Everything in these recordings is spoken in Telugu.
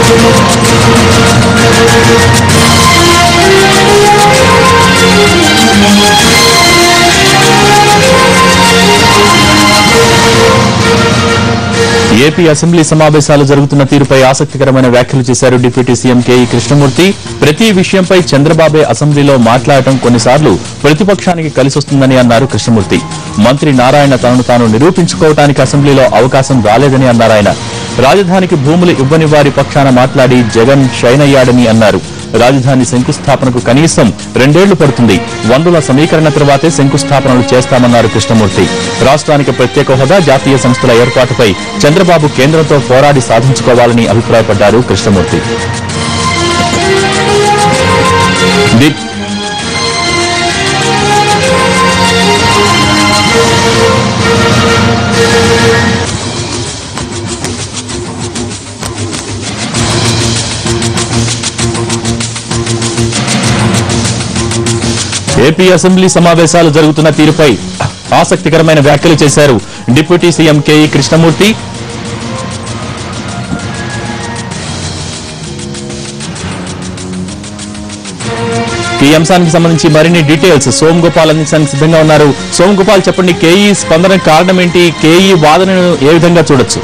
ఏపీ అసెంబ్లీ సమావేశాలు జరుగుతున్న తీరుపై ఆసక్తికరమైన వ్యాఖ్యలు చేశారు డిప్యూటీ సీఎం కేఈ కృష్ణమూర్తి ప్రతి విషయంపై చంద్రబాబే అసెంబ్లీలో మాట్లాడటం కొన్నిసార్లు ప్రతిపక్షానికి కలిసొస్తుందని అన్నారు కృష్ణమూర్తి మంత్రి నారాయణ తనను తాను నిరూపించుకోవటానికి అసెంబ్లీలో అవకాశం రాలేదని అన్నారు ఆయన రాజధానికి భూములు ఇవ్వని వారి పక్షాన మాట్లాడి జగన్ షైన్ అయ్యాడని అన్నారు రాజధాని శంకుస్థాపనకు కనీసం రెండేళ్లు పడుతుంది వనరుల సమీకరణ తర్వాతే శంకుస్థాపనలు చేస్తామన్నారు కృష్ణమూర్తి రాష్ట్రానికి ప్రత్యేక హోదా జాతీయ సంస్థల ఏర్పాటుపై చంద్రబాబు కేంద్రంతో పోరాడి సాధించుకోవాలని అభిప్రాయపడ్డారు కృష్ణమూర్తి ది- ఏపీ అసెంబ్లీ సమావేశాలు జరుగుతున్న తీరుపై ఆసక్తికరమైన వ్యాఖ్యలు చేశారు డిప్యూటీ సీఎం కేఈ కృష్ణమూర్తి ఈ అంశానికి సంబంధించి మరిన్ని డీటెయిల్స్ సోమ్ గోపాల్ అందించడానికి సిద్ధంగా ఉన్నారు సోమ్ గోపాల్ చెప్పండి కేఈ స్పందన కారణం ఏంటి కేఈ వాదనను ఏ విధంగా చూడొచ్చు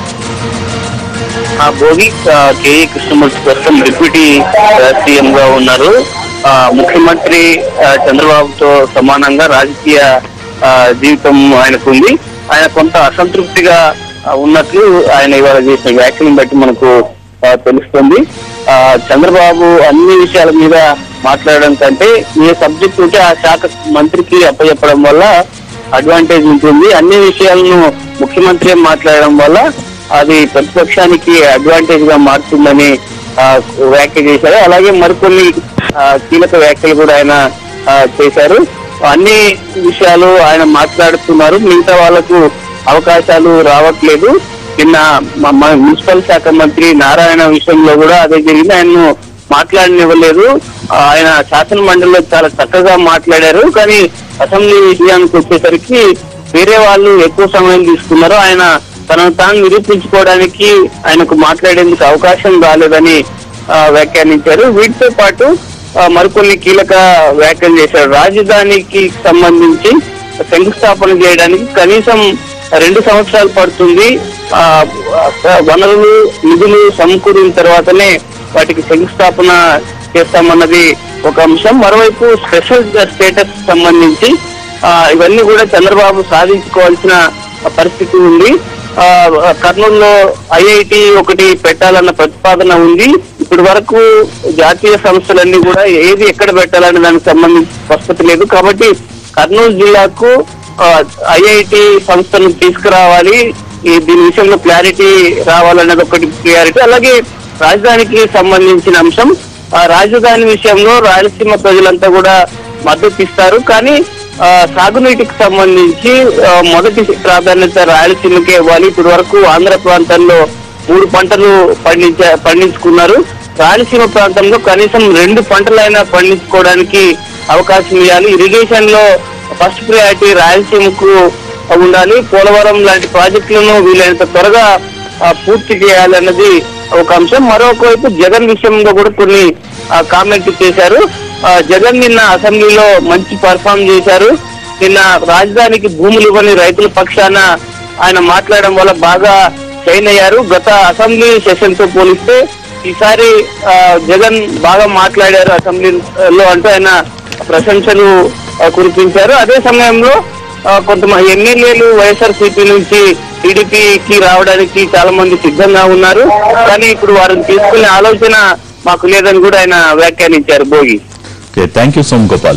ఆ భోగి ఆ, కేఈ కృష్ణమూర్తి ప్రస్తుతం డిప్యూటీ సీఎం గా ఉన్నారు ఆ, ముఖ్యమంత్రి ఆ, చంద్రబాబుతో సమానంగా రాజకీయ ఆ, జీవితం ఆయనకు ఉంది ఆయన కొంత అసంతృప్తిగా ఆ, ఉన్నట్లు ఆయన ఇవాళ చేసిన వ్యాఖ్యలను బట్టి మనకు ఆ, తెలుస్తుంది ఆ, చంద్రబాబు అన్ని విషయాల మీద మాట్లాడడం కంటే ఏ సబ్జెక్ట్ ఉంటే ఆ శాఖ మంత్రికి అప్పచెప్పడం వల్ల అడ్వాంటేజ్ ఉంటుంది అన్ని విషయాలను ముఖ్యమంత్రి మాట్లాడడం వల్ల అది ప్రతిపక్షానికి అడ్వాంటేజ్ గా మారుతుందని ఆ, వ్యాఖ్య చేశారు అలాగే మరికొన్ని ఆ, కీలక వ్యాఖ్యలు కూడా ఆయన ఆ, చేశారు అన్ని విషయాలు ఆయన మాట్లాడుతున్నారు మిగతా వాళ్ళకు అవకాశాలు రావట్లేదు నిన్న మ- మన మున్సిపల్ శాఖ మంత్రి నారాయణ విషయంలో కూడా అదే జరిగింది ఆయన్ను మాట్లాడనివ్వలేదు ఆ, ఆయన శాసన మండలిలో చాలా చక్కగా మాట్లాడారు కానీ అసెంబ్లీ విషయానికి వచ్చేసరికి వేరే వాళ్ళు ఎక్కువ సమయం తీసుకున్నారు ఆయన తనను తాను నిరూపించుకోవడానికి ఆయనకు మాట్లాడేందుకు అవకాశం రాలేదని ఆ, వ్యాఖ్యానించారు వీటితో పాటు ఆ, మరికొన్ని కీలక వ్యాఖ్యలు చేశారు రాజధానికి సంబంధించి శంకుస్థాపన చేయడానికి కనీసం రెండు సంవత్సరాలు పడుతుంది ఆ, ఆ, వనరులు నిధులు సమకూరిన తర్వాతనే వాటికి శంకుస్థాపన చేస్తామన్నది ఒక అంశం మరోవైపు స్పెషల్ స్టేటస్ సంబంధించి ఆ, ఇవన్నీ కూడా చంద్రబాబు సాధించుకోవాల్సిన పరిస్థితి ఉంది ఆ, కర్నూలులో ఐఐటి ఒకటి పెట్టాలన్న ప్రతిపాదన ఉంది ఇప్పటి వరకు జాతీయ సంస్థలన్నీ కూడా ఏది ఎక్కడ పెట్టాలనే దానికి సంబంధించి స్పష్టత లేదు కాబట్టి కర్నూలు జిల్లాకు ఐఐటి సంస్థను తీసుకురావాలి ఈ దీని విషయంలో క్లారిటీ రావాలన్నది ఒకటి ప్రియారిటీ అలాగే రాజధానికి సంబంధించిన అంశం ఆ రాజధాని విషయంలో రాయలసీమ ప్రజలంతా కూడా మద్దతు ఇస్తారు కానీ ఆ, సాగునీటికి సంబంధించి ఆ, మొదటి ప్రాధాన్యత రాయలసీమకే ఇవ్వాలి ఇప్పటి వరకు ఆంధ్ర ప్రాంతంలో మూడు పంటలు పండించ పండించుకున్నారు రాయలసీమ ప్రాంతంలో కనీసం రెండు పంటలైనా పండించుకోవడానికి అవకాశం ఇవ్వాలి ఇరిగేషన్ లో ఫస్ట్ ప్రయారిటీ రాయలసీమకు ఉండాలి పోలవరం లాంటి ప్రాజెక్టులను వీలైనంత త్వరగా ఆ, పూర్తి చేయాలన్నది ఒక అంశం మరొక వైపు జగన్ విషయంలో కూడా కొన్ని కామెంట్ చేశారు ఆ, జగన్ నిన్న అసెంబ్లీలో మంచి పర్ఫామ్ చేశారు నిన్న రాజధానికి భూములు ఇవ్వని రైతుల పక్షాన ఆయన మాట్లాడడం వల్ల బాగా షైన్ అయ్యారు గత అసెంబ్లీ సెషన్ తో పోలిస్తే ఈసారి ఆ, జగన్ బాగా మాట్లాడారు అసెంబ్లీలో అంటూ ఆయన ప్రశంసలు ఆ, కురిపించారు అదే సమయంలో ఆ, కొంతమంది ఎమ్మెల్యేలు వైఎస్ఆర్సీపీ నుంచి టీడీపీకి రావడానికి చాలా మంది సిద్ధంగా ఉన్నారు కానీ ఇప్పుడు వారిని తీసుకునే ఆలోచన మాకు లేదని కూడా ఆయన వ్యాఖ్యానించారు Bhogi okay thank you Som Gopal